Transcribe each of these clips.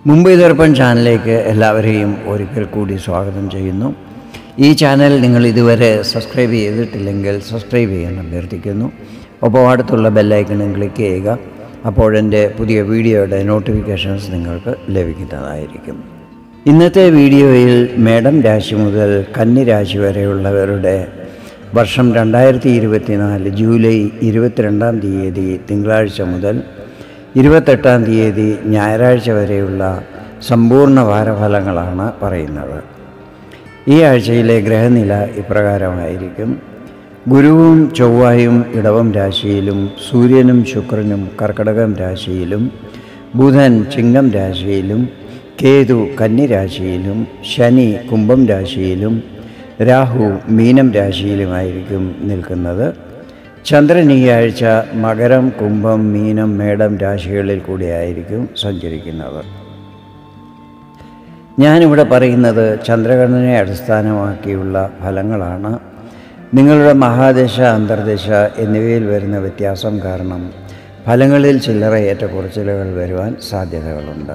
മുംബൈ ദർപ്പൺ ചാനലിലേക്ക് എല്ലാവരെയും ഒരിക്കൽ കൂടി സ്വാഗതം ചെയ്യുന്നു ഈ ചാനൽ നിങ്ങൾ ഇതുവരെ സബ്സ്ക്രൈബ് ചെയ്തിട്ടില്ലെങ്കിൽ സബ്സ്ക്രൈബ് ചെയ്യാൻ അഭ്യർത്ഥിക്കുന്നു ഒപ്പം അടുത്തുള്ള ബെല്ലൈക്കണും ക്ലിക്ക് ചെയ്യുക അപ്പോഴെൻ്റെ പുതിയ വീഡിയോയുടെ നോട്ടിഫിക്കേഷൻസ് നിങ്ങൾക്ക് ലഭിക്കുന്നതായിരിക്കും ഇന്നത്തെ വീഡിയോയിൽ മേടം രാശി മുതൽ കന്നി രാശി വരെയുള്ളവരുടെ വർഷം രണ്ടായിരത്തി ഇരുപത്തിനാല് ജൂലൈ ഇരുപത്തിരണ്ടാം തീയതി തിങ്കളാഴ്ച മുതൽ ഇരുപത്തെട്ടാം തീയതി ഞായറാഴ്ച വരെയുള്ള സമ്പൂർണ്ണ വാരഫലങ്ങളാണ് പറയുന്നത് ഈ ആഴ്ചയിലെ ഗ്രഹനില ഇപ്രകാരമായിരിക്കും ഗുരുവും ചൊവ്വായും ഇടവം രാശിയിലും സൂര്യനും ശുക്രനും കർക്കടകം രാശിയിലും ബുധൻ ചിങ്ങം രാശിയിലും കേതു കന്നി രാശിയിലും ശനി കുംഭം രാശിയിലും രാഹു മീനം രാശിയിലുമായിരിക്കും നിൽക്കുന്നത് ചന്ദ്രൻ ഈ ആഴ്ച മകരം കുംഭം മീനം മേടം രാശികളിൽ കൂടിയായിരിക്കും സഞ്ചരിക്കുന്നത് ഞാനിവിടെ പറയുന്നത് ചന്ദ്രഗണനെ അടിസ്ഥാനമാക്കിയുള്ള ഫലങ്ങളാണ് നിങ്ങളുടെ മഹാദശ അന്തർദശ എന്നിവയിൽ വരുന്ന വ്യത്യാസം കാരണം ഫലങ്ങളിൽ ചില്ലറ ഏറ്റക്കുറച്ചിലുകൾ വരുവാൻ സാധ്യതകളുണ്ട്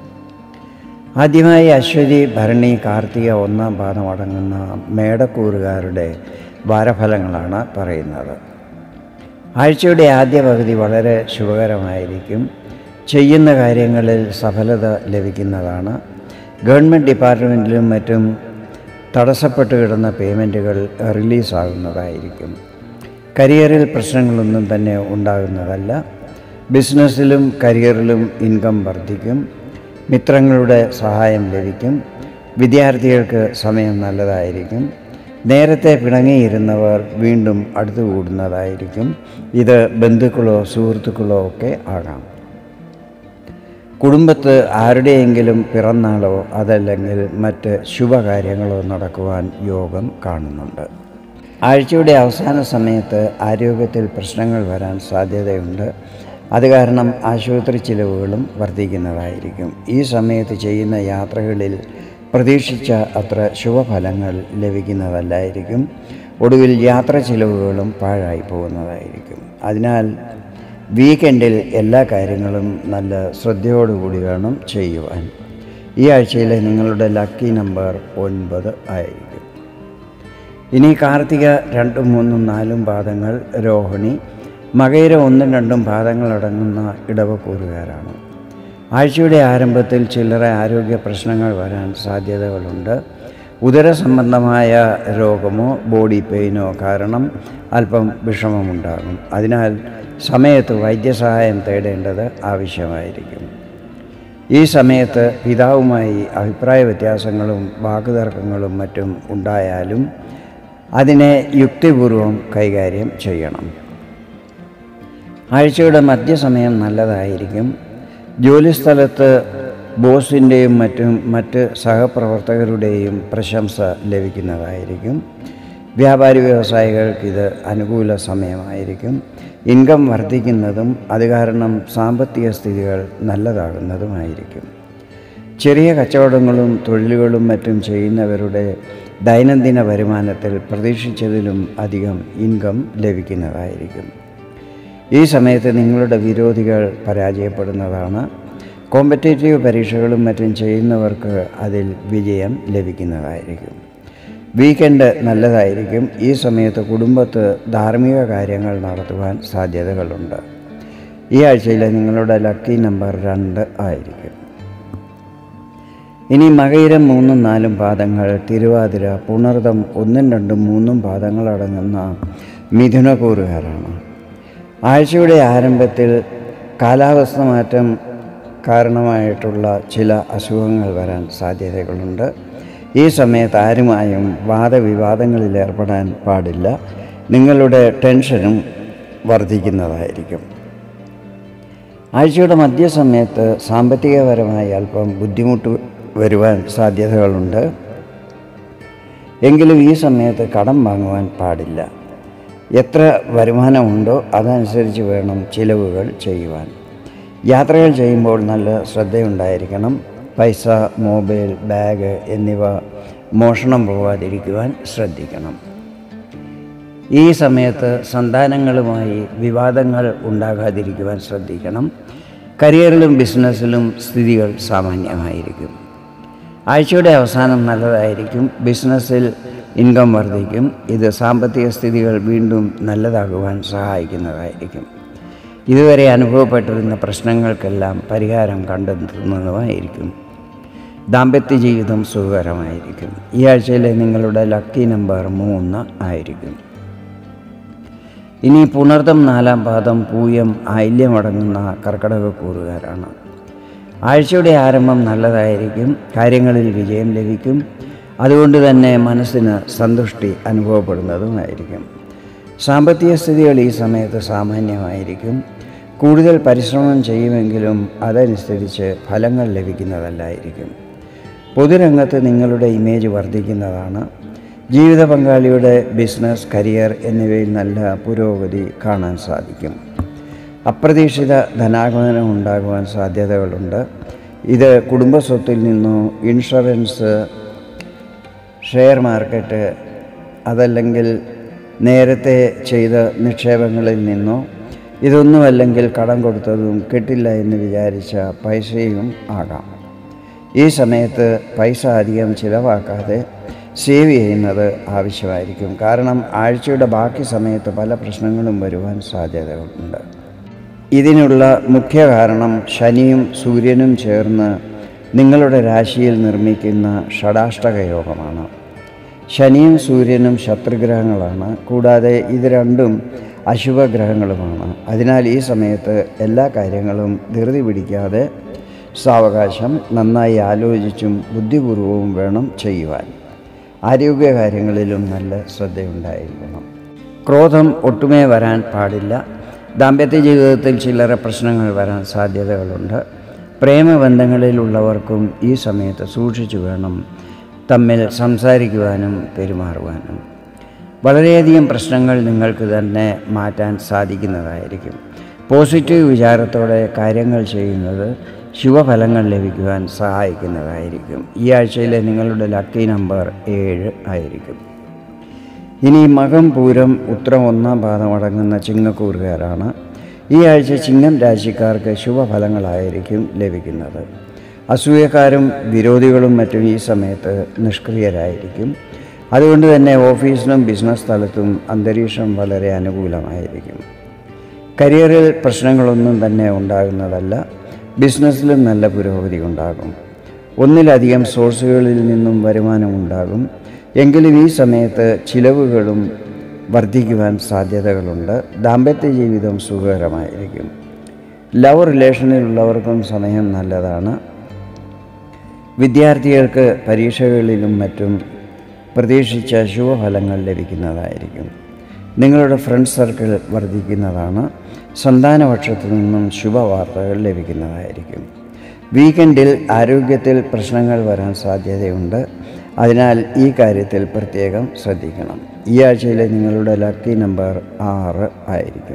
ആദ്യമായി അശ്വതി ഭരണി കാർത്തിക ഒന്നാം പാദം അടങ്ങുന്ന മേടക്കൂറുകാരുടെ വാരഫലങ്ങളാണ് പറയുന്നത് ആഴ്ചയുടെ ആദ്യ പകുതി വളരെ ശുഭകരമായിരിക്കും ചെയ്യുന്ന കാര്യങ്ങളിൽ സഫലത ലഭിക്കുന്നതാണ് ഗവൺമെൻറ് ഡിപ്പാർട്ട്മെൻറ്റിലും മറ്റും തടസ്സപ്പെട്ട് കിടന്ന പേയ്മെൻറ്റുകൾ റിലീസാകുന്നതായിരിക്കും കരിയറിൽ പ്രശ്നങ്ങളൊന്നും തന്നെ ഉണ്ടാകുന്നതല്ല ബിസിനസ്സിലും കരിയറിലും ഇൻകം വർദ്ധിക്കും മിത്രങ്ങളുടെ സഹായം ലഭിക്കും വിദ്യാർത്ഥികൾക്ക് സമയം നല്ലതായിരിക്കും നേരത്തെ പിണങ്ങിയിരുന്നവർ വീണ്ടും അടുത്തുകൂടുന്നതായിരിക്കും ഇത് ബന്ധുക്കളോ സുഹൃത്തുക്കളോ ഒക്കെ ആകാം കുടുംബത്ത് ആരുടെയെങ്കിലും പിറന്നാളോ അതല്ലെങ്കിൽ മറ്റ് ശുഭകാര്യങ്ങളോ നടക്കുവാൻ യോഗം കാണുന്നുണ്ട് ആഴ്ചയുടെ അവസാന സമയത്ത് ആരോഗ്യത്തിൽ പ്രശ്നങ്ങൾ വരാൻ സാധ്യതയുണ്ട് അത് കാരണം ആശുപത്രി ചിലവുകളും വർദ്ധിക്കുന്നതായിരിക്കും ഈ സമയത്ത് ചെയ്യുന്ന യാത്രകളിൽ പ്രതീക്ഷിച്ച അത്ര ശുഭഫലങ്ങൾ ലഭിക്കുന്നതല്ലായിരിക്കും ഒടുവിൽ യാത്ര ചിലവുകളും പാഴായി പോകുന്നതായിരിക്കും അതിനാൽ വീക്കെൻഡിൽ എല്ലാ കാര്യങ്ങളും നല്ല ശ്രദ്ധയോടുകൂടി വേണം ചെയ്യുവാൻ ഈ ആഴ്ചയിലെ നിങ്ങളുടെ ലക്കി നമ്പർ ഒൻപത് ആയിരിക്കും ഇനി കാർത്തിക രണ്ടും മൂന്നും നാലും പാദങ്ങൾ രോഹിണി മകയിര ഒന്നും രണ്ടും പാദങ്ങളടങ്ങുന്ന ഇടവക്കൂറുകാരാണ് ആഴ്ചയുടെ ആരംഭത്തിൽ ചില്ലറ ആരോഗ്യ പ്രശ്നങ്ങൾ വരാൻ സാധ്യതകളുണ്ട് ഉദര സംബന്ധമായ രോഗമോ ബോഡി പെയിനോ കാരണം അല്പം വിഷമമുണ്ടാകും അതിനാൽ സമയത്ത് വൈദ്യസഹായം തേടേണ്ടത് ആവശ്യമായിരിക്കും ഈ സമയത്ത് പിതാവുമായി അഭിപ്രായ വ്യത്യാസങ്ങളും വാക്കുതർക്കങ്ങളും മറ്റും ഉണ്ടായാലും അതിനെ യുക്തിപൂർവം കൈകാര്യം ചെയ്യണം ആഴ്ചയുടെ മധ്യസമയം നല്ലതായിരിക്കും ജോലിസ്ഥലത്ത് ബോസിൻ്റെയും മറ്റും മറ്റ് സഹപ്രവർത്തകരുടെയും പ്രശംസ ലഭിക്കുന്നതായിരിക്കും വ്യാപാരി വ്യവസായികൾക്ക് ഇത് അനുകൂല സമയമായിരിക്കും ഇൻകം വർദ്ധിക്കുന്നതും അത് കാരണം സാമ്പത്തിക സ്ഥിതികൾ നല്ലതാകുന്നതുമായിരിക്കും ചെറിയ കച്ചവടങ്ങളും തൊഴിലുകളും മറ്റും ചെയ്യുന്നവരുടെ ദൈനംദിന വരുമാനത്തിൽ പ്രതീക്ഷിച്ചതിലും അധികം ഇൻകം ലഭിക്കുന്നതായിരിക്കും ഈ സമയത്ത് നിങ്ങളുടെ വിരോധികൾ പരാജയപ്പെടുന്നതാണ് കോമ്പറ്റേറ്റീവ് പരീക്ഷകളും മറ്റും ചെയ്യുന്നവർക്ക് അതിൽ വിജയം ലഭിക്കുന്നതായിരിക്കും വീക്കെൻഡ് നല്ലതായിരിക്കും ഈ സമയത്ത് കുടുംബത്ത് ധാർമ്മിക കാര്യങ്ങൾ നടത്തുവാൻ സാധ്യതകളുണ്ട് ഈ ആഴ്ചയിലെ നിങ്ങളുടെ ലക്കി നമ്പർ രണ്ട് ആയിരിക്കും ഇനി മകയിരം മൂന്നും നാലും പാദങ്ങൾ തിരുവാതിര പുണർതം ഒന്നും രണ്ടും മൂന്നും പാദങ്ങൾ അടങ്ങുന്ന മിഥുനക്കൂറുകാരാണ് ആഴ്ചയുടെ ആരംഭത്തിൽ കാലാവസ്ഥ മാറ്റം കാരണമായിട്ടുള്ള ചില അസുഖങ്ങൾ വരാൻ സാധ്യതകളുണ്ട് ഈ സമയത്ത് ആരുമായും വാദവിവാദങ്ങളിൽ ഏർപ്പെടാൻ പാടില്ല നിങ്ങളുടെ ടെൻഷനും വർദ്ധിക്കുന്നതായിരിക്കും ആഴ്ചയുടെ മധ്യസമയത്ത് സാമ്പത്തികപരമായി അല്പം ബുദ്ധിമുട്ട് വരുവാൻ സാധ്യതകളുണ്ട് എങ്കിലും ഈ സമയത്ത് കടം വാങ്ങുവാൻ പാടില്ല എത്ര വരുമാനമുണ്ടോ അതനുസരിച്ച് വേണം ചിലവുകൾ ചെയ്യുവാൻ യാത്രകൾ ചെയ്യുമ്പോൾ നല്ല ശ്രദ്ധയുണ്ടായിരിക്കണം പൈസ മൊബൈൽ ബാഗ് എന്നിവ മോഷണം പോവാതിരിക്കുവാൻ ശ്രദ്ധിക്കണം ഈ സമയത്ത് സന്താനങ്ങളുമായി വിവാദങ്ങൾ ഉണ്ടാകാതിരിക്കുവാൻ ശ്രദ്ധിക്കണം കരിയറിലും ബിസിനസ്സിലും സ്ഥിതികൾ സാമാന്യമായിരിക്കും ആഴ്ചയുടെ അവസാനം നല്ലതായിരിക്കും ബിസിനസ്സിൽ ഇൻകം വർദ്ധിക്കും ഇത് സാമ്പത്തിക സ്ഥിതികൾ വീണ്ടും നല്ലതാകുവാൻ സഹായിക്കുന്നതായിരിക്കും ഇതുവരെ അനുഭവപ്പെട്ടിരുന്ന പ്രശ്നങ്ങൾക്കെല്ലാം പരിഹാരം കണ്ടെത്തുന്നതുമായിരിക്കും ദാമ്പത്യ ജീവിതം സുഖകരമായിരിക്കും ഈ ആഴ്ചയിലെ നിങ്ങളുടെ ലക്കി നമ്പർ മൂന്ന് ആയിരിക്കും ഇനി പുണർദം നാലാം പാദം പൂയം ആയില്യമടങ്ങുന്ന കർക്കടക കൂറുകാരാണ് ആഴ്ചയുടെ ആരംഭം നല്ലതായിരിക്കും കാര്യങ്ങളിൽ വിജയം ലഭിക്കും അതുകൊണ്ട് തന്നെ മനസ്സിന് സന്തുഷ്ടി അനുഭവപ്പെടുന്നതുമായിരിക്കും സാമ്പത്തിക സ്ഥിതികൾ ഈ സമയത്ത് സാമാന്യമായിരിക്കും കൂടുതൽ പരിശ്രമം ചെയ്യുമെങ്കിലും അതനുസരിച്ച് ഫലങ്ങൾ ലഭിക്കുന്നതല്ലായിരിക്കും പൊതുരംഗത്ത് നിങ്ങളുടെ ഇമേജ് വർദ്ധിക്കുന്നതാണ് ജീവിത പങ്കാളിയുടെ ബിസിനസ് കരിയർ എന്നിവയിൽ നല്ല പുരോഗതി കാണാൻ സാധിക്കും അപ്രതീക്ഷിത ധനാഗമനം ഉണ്ടാകുവാൻ സാധ്യതകളുണ്ട് ഇത് കുടുംബസ്വത്തിൽ നിന്നോ ഇൻഷുറൻസ് ഷെയർ മാർക്കറ്റ് അതല്ലെങ്കിൽ നേരത്തെ ചെയ്ത നിക്ഷേപങ്ങളിൽ നിന്നോ ഇതൊന്നുമല്ലെങ്കിൽ കടം കൊടുത്തതും കിട്ടില്ല എന്ന് വിചാരിച്ച പൈസയും ആകാം ഈ സമയത്ത് പൈസ അധികം ചിലവാക്കാതെ സേവ് ചെയ്യുന്നത് ആവശ്യമായിരിക്കും കാരണം ആഴ്ചയുടെ ബാക്കി സമയത്ത് പല പ്രശ്നങ്ങളും വരുവാൻ സാധ്യതകളുണ്ട് ഇതിനുള്ള മുഖ്യ കാരണം ശനിയും സൂര്യനും ചേർന്ന് നിങ്ങളുടെ രാശിയിൽ നിർമ്മിക്കുന്ന ഷടാഷ്ടക യോഗമാണ് ശനിയും സൂര്യനും ശത്രുഗ്രഹങ്ങളാണ് കൂടാതെ ഇത് രണ്ടും അശുഭഗ്രഹങ്ങളുമാണ് അതിനാൽ ഈ സമയത്ത് എല്ലാ കാര്യങ്ങളും ധൃതി പിടിക്കാതെ സാവകാശം നന്നായി ആലോചിച്ചും ബുദ്ധിപൂർവവും വേണം ചെയ്യുവാൻ ആരോഗ്യകാര്യങ്ങളിലും നല്ല ശ്രദ്ധയുണ്ടായിരിക്കണം ക്രോധം ഒട്ടുമേ വരാൻ പാടില്ല ദാമ്പത്യ ജീവിതത്തിൽ ചില്ലറ പ്രശ്നങ്ങൾ വരാൻ സാധ്യതകളുണ്ട് പ്രേമബന്ധങ്ങളിലുള്ളവർക്കും ഈ സമയത്ത് സൂക്ഷിച്ചു വേണം തമ്മിൽ സംസാരിക്കുവാനും പെരുമാറുവാനും വളരെയധികം പ്രശ്നങ്ങൾ നിങ്ങൾക്ക് തന്നെ മാറ്റാൻ സാധിക്കുന്നതായിരിക്കും പോസിറ്റീവ് വിചാരത്തോടെ കാര്യങ്ങൾ ചെയ്യുന്നത് ശുഭഫലങ്ങൾ ലഭിക്കുവാൻ സഹായിക്കുന്നതായിരിക്കും ഈ ആഴ്ചയിലെ നിങ്ങളുടെ ലക്കി നമ്പർ ഏഴ് ആയിരിക്കും ഇനി മകം പൂരം ഉത്രം ഒന്നാം പാദമടങ്ങുന്ന ചിങ്ങക്കൂറുകാരാണ് ഈ ആഴ്ച ചിങ്ങം രാശിക്കാർക്ക് ശുഭഫലങ്ങളായിരിക്കും ലഭിക്കുന്നത് അസൂയക്കാരും വിരോധികളും മറ്റും ഈ സമയത്ത് നിഷ്ക്രിയരായിരിക്കും അതുകൊണ്ട് തന്നെ ഓഫീസിലും ബിസിനസ് സ്ഥലത്തും അന്തരീക്ഷം വളരെ അനുകൂലമായിരിക്കും കരിയറിൽ പ്രശ്നങ്ങളൊന്നും തന്നെ ഉണ്ടാകുന്നതല്ല ബിസിനസ്സിലും നല്ല പുരോഗതി ഉണ്ടാകും ഒന്നിലധികം സോഴ്സുകളിൽ നിന്നും വരുമാനം ഉണ്ടാകും എങ്കിലും ഈ സമയത്ത് ചിലവുകളും വർദ്ധിക്കുവാൻ സാധ്യതകളുണ്ട് ദാമ്പത്യ ജീവിതം സുഖകരമായിരിക്കും ലവ് റിലേഷനിലുള്ളവർക്കും സമയം നല്ലതാണ് വിദ്യാർത്ഥികൾക്ക് പരീക്ഷകളിലും മറ്റും പ്രതീക്ഷിച്ച ശുഭഫലങ്ങൾ ലഭിക്കുന്നതായിരിക്കും നിങ്ങളുടെ ഫ്രണ്ട് സർക്കിൾ വർദ്ധിക്കുന്നതാണ് സന്താനപക്ഷത്തു നിന്നും ശുഭവാർത്തകൾ ലഭിക്കുന്നതായിരിക്കും വീക്കെൻഡിൽ ആരോഗ്യത്തിൽ പ്രശ്നങ്ങൾ വരാൻ സാധ്യതയുണ്ട് അതിനാൽ ഈ കാര്യത്തിൽ പ്രത്യേകം ശ്രദ്ധിക്കണം ഈ ആഴ്ചയിലെ നിങ്ങളുടെ ലക്കി നമ്പർ ആറ് ആയിരിക്കും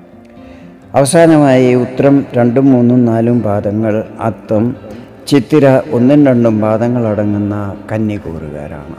അവസാനമായി ഉത്രം രണ്ടും മൂന്നും നാലും പാദങ്ങൾ അത്തം ചിത്തിര ഒന്നും രണ്ടും പാദങ്ങളടങ്ങുന്ന കന്നിക്കൂറുകാരാണ്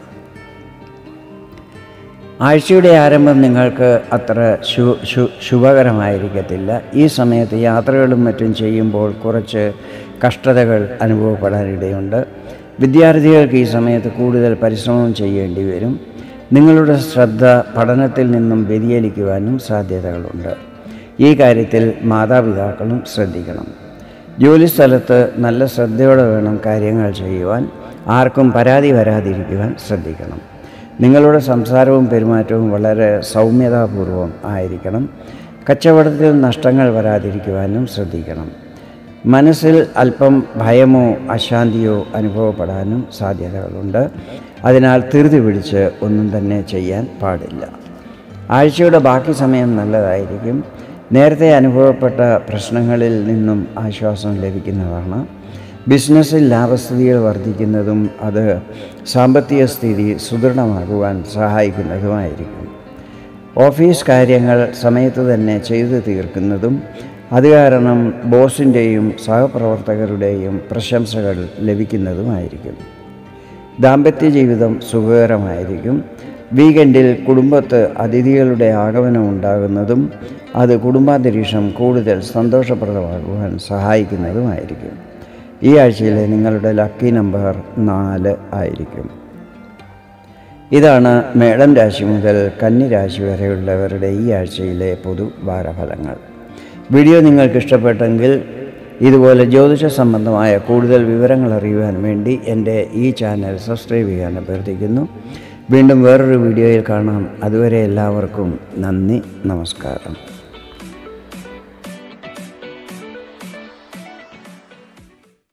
ആഴ്ചയുടെ ആരംഭം നിങ്ങൾക്ക് അത്ര ശു ശു ശുഭകരമായിരിക്കത്തില്ല ഈ സമയത്ത് യാത്രകളും മറ്റും ചെയ്യുമ്പോൾ കുറച്ച് കഷ്ടതകൾ അനുഭവപ്പെടാനിടയുണ്ട് വിദ്യാർത്ഥികൾക്ക് ഈ സമയത്ത് കൂടുതൽ പരിശ്രമം ചെയ്യേണ്ടി വരും നിങ്ങളുടെ ശ്രദ്ധ പഠനത്തിൽ നിന്നും വ്യതിചലിക്കുവാനും സാധ്യതകളുണ്ട് ഈ കാര്യത്തിൽ മാതാപിതാക്കളും ശ്രദ്ധിക്കണം ജോലിസ്ഥലത്ത് നല്ല ശ്രദ്ധയോടെ വേണം കാര്യങ്ങൾ ചെയ്യുവാൻ ആർക്കും പരാതി വരാതിരിക്കുവാൻ ശ്രദ്ധിക്കണം നിങ്ങളുടെ സംസാരവും പെരുമാറ്റവും വളരെ സൗമ്യതാപൂർവം ആയിരിക്കണം കച്ചവടത്തിൽ നഷ്ടങ്ങൾ വരാതിരിക്കുവാനും ശ്രദ്ധിക്കണം മനസ്സിൽ അല്പം ഭയമോ അശാന്തിയോ അനുഭവപ്പെടാനും സാധ്യതകളുണ്ട് അതിനാൽ ധൃതി പിടിച്ച് ഒന്നും തന്നെ ചെയ്യാൻ പാടില്ല ആഴ്ചയുടെ ബാക്കി സമയം നല്ലതായിരിക്കും നേരത്തെ അനുഭവപ്പെട്ട പ്രശ്നങ്ങളിൽ നിന്നും ആശ്വാസം ലഭിക്കുന്നതാണ് ബിസിനസ്സിൽ ലാഭസ്ഥിതികൾ വർദ്ധിക്കുന്നതും അത് സാമ്പത്തിക സ്ഥിതി സുദൃഢമാകുവാൻ സഹായിക്കുന്നതുമായിരിക്കും ഓഫീസ് കാര്യങ്ങൾ സമയത്ത് തന്നെ ചെയ്തു തീർക്കുന്നതും അത് കാരണം ബോസിൻ്റെയും സഹപ്രവർത്തകരുടെയും പ്രശംസകൾ ലഭിക്കുന്നതുമായിരിക്കും ദാമ്പത്യ ജീവിതം സുഖകരമായിരിക്കും വീക്കെൻഡിൽ കുടുംബത്ത് അതിഥികളുടെ ആഗമനം ഉണ്ടാകുന്നതും അത് കുടുംബാന്തരീക്ഷം കൂടുതൽ സന്തോഷപ്രദമാകുവാൻ സഹായിക്കുന്നതുമായിരിക്കും ഈ ആഴ്ചയിലെ നിങ്ങളുടെ ലക്കി നമ്പർ നാല് ആയിരിക്കും ഇതാണ് മേടം രാശി മുതൽ കന്നി രാശി വരെയുള്ളവരുടെ ഈ ആഴ്ചയിലെ പൊതു വാരഫലങ്ങൾ വീഡിയോ നിങ്ങൾക്ക് ഇഷ്ടപ്പെട്ടെങ്കിൽ ഇതുപോലെ ജ്യോതിഷ സംബന്ധമായ കൂടുതൽ വിവരങ്ങൾ അറിയുവാൻ വേണ്ടി എൻ്റെ ഈ ചാനൽ സബ്സ്ക്രൈബ് ചെയ്യാൻ അഭ്യർത്ഥിക്കുന്നു വീണ്ടും വേറൊരു വീഡിയോയിൽ കാണാം അതുവരെ എല്ലാവർക്കും നന്ദി നമസ്കാരം